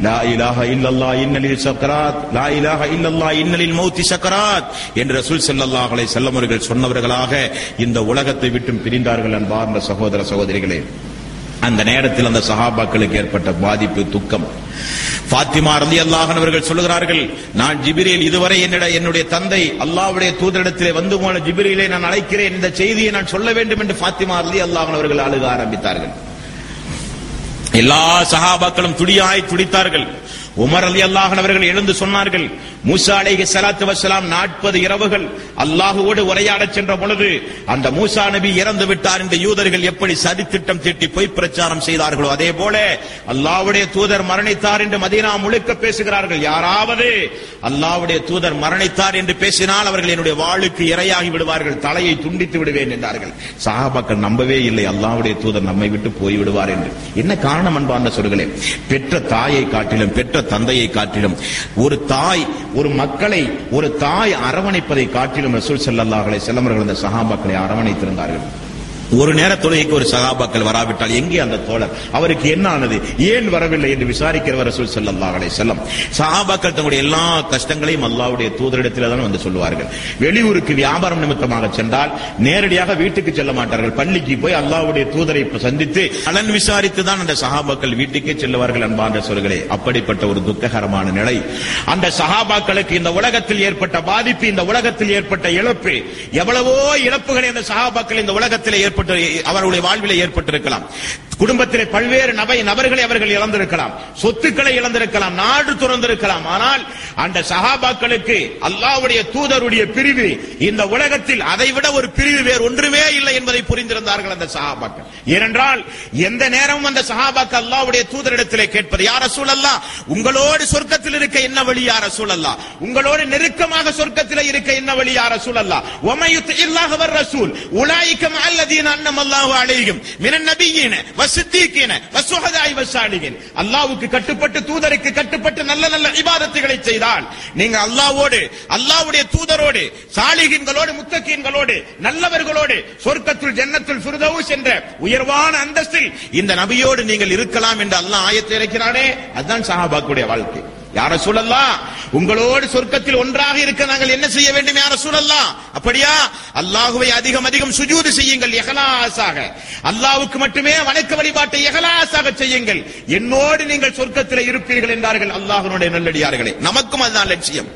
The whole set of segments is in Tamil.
லா இலாஹ இல்லல்லா இன்னலில் சக்கராத் லா இலாஹ இல்லல்லா இன்னலில் மௌத்தி சக்கராத் என்று ரசூல் ஸல்லல்லாஹு அலைஹி வஸல்லம் அவர்கள் சொன்னவர்களாக இந்த உலகத்தை விட்டும் பிரிந்தார்கள் அன்பார்ந்த சகோதர சகோதரிகளே அந்த நேரத்தில் அந்த சஹாபாக்களுக்கு ஏற்பட்ட பாதிப்பு துக்கம் பாத்திமா ரலி அல்லாஹன் அவர்கள் சொல்லுகிறார்கள் நான் ஜிபிரியில் இதுவரை என்னிட என்னுடைய தந்தை அல்லாஹ்வுடைய தூதரிடத்திலே வந்து போன ஜிபிரியிலே நான் அழைக்கிறேன் இந்த செய்தியை நான் சொல்ல வேண்டும் என்று பாத்திமா ரலி அல்லாஹன் அவர்கள் அழுக ஆரம்பித்தார்கள் எல்லா சஹாபாக்களும் துடியாய் துடித்தார்கள் உமர் அலி அல்லாஹன் அவர்கள் எழுந்து சொன்னார்கள் மூசா அலைஹி ஸலாத்து வஸ்ஸலாம் நாற்பது இரவுகள் அல்லாஹுவோடு உரையாடச் சென்ற பொழுது அந்த மூசா நபி இறந்து விட்டார் என்று யூதர்கள் எப்படி சதித்திட்டம் தீட்டி பொய் பிரச்சாரம் செய்தார்களோ அதே போல அல்லாஹ்வுடைய தூதர் மரணித்தார் என்று மதீனா முழுக்க பேசுகிறார்கள் யாராவது அல்லாஹ்வுடைய தூதர் மரணித்தார் என்று பேசினால் அவர்கள் என்னுடைய வாளுக்கு இரையாகி விடுவார்கள் தலையை துண்டித்து விடுவேன் என்றார்கள் சஹாபாக்கள் நம்பவே இல்லை அல்லாஹ்வுடைய தூதர் நம்மை விட்டு போய் விடுவார் என்று என்ன காரணம் அன்பார்ந்த சொல்களே பெற்ற தாயை காட்டிலும் பெற்ற தந்தையை காட்டிலும் ஒரு தாய் ஒரு மக்களை ஒரு தாய் அரவணைப்பதை காட்டிலும் ரசூல் ஸல்லல்லாஹு அலைஹி வஸல்லம் அவர்கள் அந்த சஹாபாக்களை அரவணைத்திருந்தார்கள் ஒரு நேர தொழுகைக்கு ஒரு சகாபாக்கள் வராவிட்டால் எங்கே அந்த தோழர் அவருக்கு என்ன ஆனது ஏன் வரவில்லை என்று விசாரிக்கிறவர் ரசூல் ஸல்லல்லாஹு அலைஹி வஸல்லம் சஹாபாக்கள் தங்களுடைய எல்லா கஷ்டங்களையும் அல்லாஹ்வுடைய தூதரிடத்தில் தான் வந்து சொல்லுவார்கள் வெளியூருக்கு வியாபாரம் நிமித்தமாக சென்றால் நேரடியாக வீட்டுக்கு செல்ல மாட்டார்கள் பள்ளிக்கு போய் அல்லாஹ்வுடைய தூதரை சந்தித்து நலன் விசாரித்து தான் அந்த சஹாபாக்கள் வீட்டுக்கே செல்லுவார்கள் அன்பார்ந்த சொல்களே அப்படிப்பட்ட ஒரு துக்ககரமான நிலை அந்த சஹாபாக்களுக்கு இந்த உலகத்தில் ஏற்பட்ட பாதிப்பு இந்த உலகத்தில் ஏற்பட்ட இழப்பு எவ்வளவோ இழப்புகளை அந்த சஹாபாக்கள் இந்த உலகத்தில் ஏற்பட்டு அவர்களுடைய வாழ்வில் ஏற்பட்டிருக்கலாம் குடும்பத்திலே பல்வேறு நபை நபர்களை அவர்கள் இழந்திருக்கலாம் சொத்துக்களை இழந்திருக்கலாம் நாடு துறந்திருக்கலாம் ஆனால் அந்த சஹாபாக்களுக்கு அல்லாஹ்வுடைய தூதருடைய பிரிவு இந்த உலகத்தில் அதைவிட ஒரு பிரிவு வேறு ஒன்றுமே இல்லை என்பதை புரிந்திருந்தார்கள் அந்த சஹாபாக்கள் ஏனென்றால் எந்த நேரமும் அந்த சஹாபாக்கள் அல்லாஹ்வுடைய தூதரிடத்திலே கேட்பது யார் ரசூலல்லா உங்களோடு சொர்க்கத்தில் இருக்க என்ன வழி யார் ரசூலல்லா உங்களோடு நெருக்கமாக சொர்க்கத்தில் இருக்க என்ன வழி யார் ரசூலல்லா ஒமையுத் இல்லாஹ் வர் ரசூல் உலாயிக்கம் அல்லதீன அன்னம் அல்லாஹு அலைஹிம் மினன் நபியீன வசித்தீக்கீன வசுஹதாய் வசாலிகின் அல்லாஹ்வுக்கு கட்டுப்பட்டு தூதருக்கு கட்டுப்பட்டு நல்ல நல்ல இபாதத்துகளை செய்தால் நீங்க அல்லாஹ்வோடு அல்லாஹ்வுடைய தூதரோடு சாலிகின்களோடு முத்தகீன்களோடு நல்லவர்களோடு சொர்க்கத்துல் ஜன்னத்துல் ஃபிர்தௌஸ் என்ற உயர்வான அந்தஸ்தில் இந்த நபியோடு நீங்கள் இருக்கலாம் என்று அல்லாஹ் ஆயத்தை இறக்கிறானே அதுதான் சஹாபாக்குடைய வாழ்க்கை யார சூழல்லா உங்களோடு சொர்க்கத்தில் ஒன்றாக இருக்க நாங்கள் என்ன செய்ய வேண்டும் யார சூழல்லா அப்படியா அல்லாஹுவை அதிகம் அதிகம் சுஜூது செய்யுங்கள் எகலாசாக அல்லாஹ்வுக்கு மட்டுமே வணக்க வழிபாட்டை எகலாசாக செய்யுங்கள் என்னோடு நீங்கள் சொர்க்கத்தில் இருப்பீர்கள் என்றார்கள் அல்லாஹ்வுடைய நல்லடியார்களே நமக்கும் அதுதான் லட்சியம்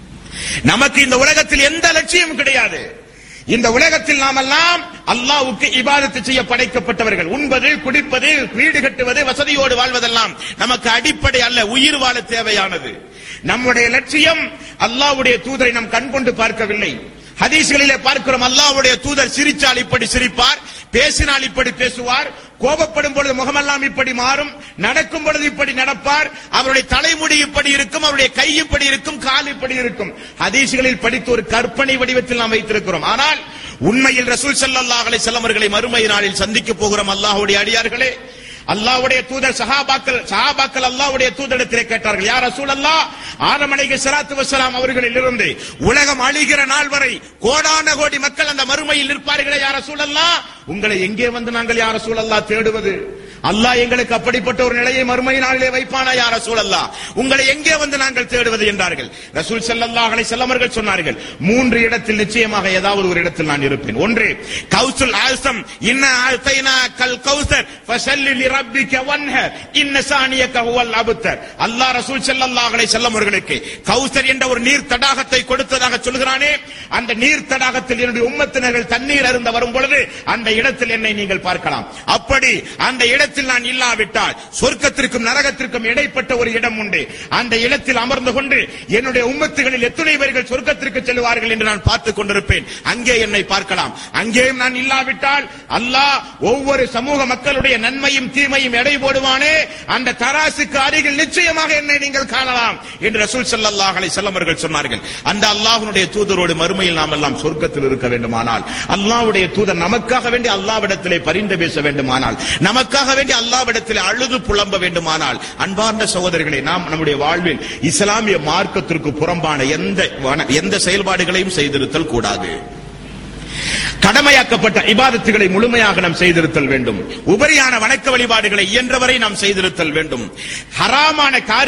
நமக்கு இந்த உலகத்தில் எந்த லட்சியமும் கிடையாது இந்த உலகத்தில் நாமெல்லாம் அல்லாஹ்வுக்கு இபாதத்து செய்ய படைக்கப்பட்டவர்கள் உண்பது குடிப்பது வீடு கட்டுவது வசதியோடு வாழ்வதெல்லாம் நமக்கு அடிப்படை அல்ல உயிர் வாழ தேவையானது நம்முடைய லட்சியம் அல்லாஹ்வுடைய தூதரை நாம் கண் கொண்டு பார்க்கவில்லை ஹதீஸ்களிலே பார்க்கிறோம் அல்லாஹ்வுடைய தூதர் சிரிச்சால் இப்படி சிரிப்பார் பேசினால் இப்படி பேசுவார் கோபப்படும் பொழுது முகமெல்லாம் இப்படி மாறும் நடக்கும் பொழுது இப்படி நடப்பார் அவருடைய தலைமுடி இப்படி இருக்கும் அவருடைய கை இப்படி இருக்கும் கால் இப்படி இருக்கும் ஹதீஸ்களில் படித்து ஒரு கற்பனை வடிவத்தில் நாம் வைத்திருக்கிறோம் ஆனால் உண்மையில் ரசூல் ஸல்லல்லாஹு அலைஹி வஸல்லம் அவர்களை மறுமை நாளில் சந்திக்க போகிறோம் அல்லாஹ்வுடைய அடியார்களே அல்லாஹ்வுடைய தூதர் சஹாபாக்கள் சஹாபாக்கள் அல்லாஹ்வுடைய தூதரிடத்திலே கேட்டார்கள் யார் ரசூல் அல்லாஹ் ஆதம் அலைஹி ஸலாத்து வஸலாம் அவர்களில் இருந்து உலகம் அழிகிற நாள் வரை கோடான கோடி மக்கள் அந்த மறுமையில் நிற்பார்களே யார் ரசூல் அல்லாஹ் உங்களை எங்கே வந்து நாங்கள் யார் ரசூல் அல்லாஹ் தேடுவது அல்லாஹ் எங்களுக்கு அப்படிப்பட்ட ஒரு நிலையை மறுமை நாளிலே வைப்பானா யார் ரசூல் அல்லாஹ் உங்களை எங்கே வந்து நாங்கள் தேடுவது என்றார்கள் ரசூல் ஸல்லல்லாஹு அலைஹி வஸல்லம் அவர்கள் சொன்னார்கள் மூன்று இடத்தில் நிச்சயமாக ஏதாவது ஒரு இடத்தில் நான் இருப்பேன் ஒன்று கௌசுல் ஆசம் இன்ன ஆத்தைனா கல் கௌசர் ஃபஸல்லி லிரப்பிக வன்ஹர் இன்ன சானியக ஹுவல் அபுத்தர் அல்லாஹ் ரசூல் ஸல்லல்லாஹு அலைஹி வஸல்லம் அவர்களுக்கு கௌசர் என்ற ஒரு நீர் தடாகத்தை கொடுத்ததாக சொல்கிறானே அந்த நீர் தடாகத்தில் என்னுடைய உம்மத்தினர்கள் தண்ணீர் அருந்த வரும் பொழுது அந்த இடத்தில் என்னை நீங்கள் பார்க்கலாம் அப்படி அந்த இடத்தில் நான் இல்லாவிட்டால் சொர்க்கத்திற்கும் நரகத்திற்கும் இடைப்பட்ட ஒரு இடம் உண்டு அந்த இடத்தில் அமர்ந்து கொண்டு என்னுடைய உம்மத்துகளில் எத்தனை பேர்கள் சொர்க்கத்திற்கு செல்வார்கள் என்று நான் பார்த்துக் கொண்டிருப்பேன் அங்கே என்னை பார்க்கலாம் அங்கேயும் நான் இல்லாவிட்டால் அல்லாஹ் ஒவ்வொரு சமூக மக்களுடைய நன்மையும் தீமையும் எடை போடுவானே அந்த தராசுக்கு அருகில் நிச்சயமாக என்னை நீங்கள் காணலாம் என்று ரசூல் ஸல்லல்லாஹு அலைஹி வஸல்லம் அவர்கள் சொன்னார்கள் அந்த அல்லாஹ்வுடைய தூதரோடு மறுமையில் நாம் எல்லாம் சொர்க்கத்தில் இருக்க வேண்டுமானால் அல்லாஹ்வுடைய தூதர் நமக்காக வேண்டி அல்லாஹ்விடத்திலே பரிந்து பேச வேண்டுமானால் நமக்காக வேண்டி அல்லாஹ்விடத்திலே அழுது புலம்ப வேண்டுமானால் அன்பார்ந்த சகோதரர்களே நாம் நம்முடைய வாழ்வில் இஸ்லாமிய மார்க்கத்திற்கு புறம்பான எந்த வன- எந்த செயல்பாடுகளையும் செய்திருத்தல் கூடாது கடமையாக்கப்பட்ட இபாதத்துகளை முழுமையாக நாம் செய்திருத்தல் வேண்டும் உபரியான வணக்க வழிபாடுகளை இயன்றவரை நாம் செய்திருத்தல் வேண்டும் ஹராமான காரிய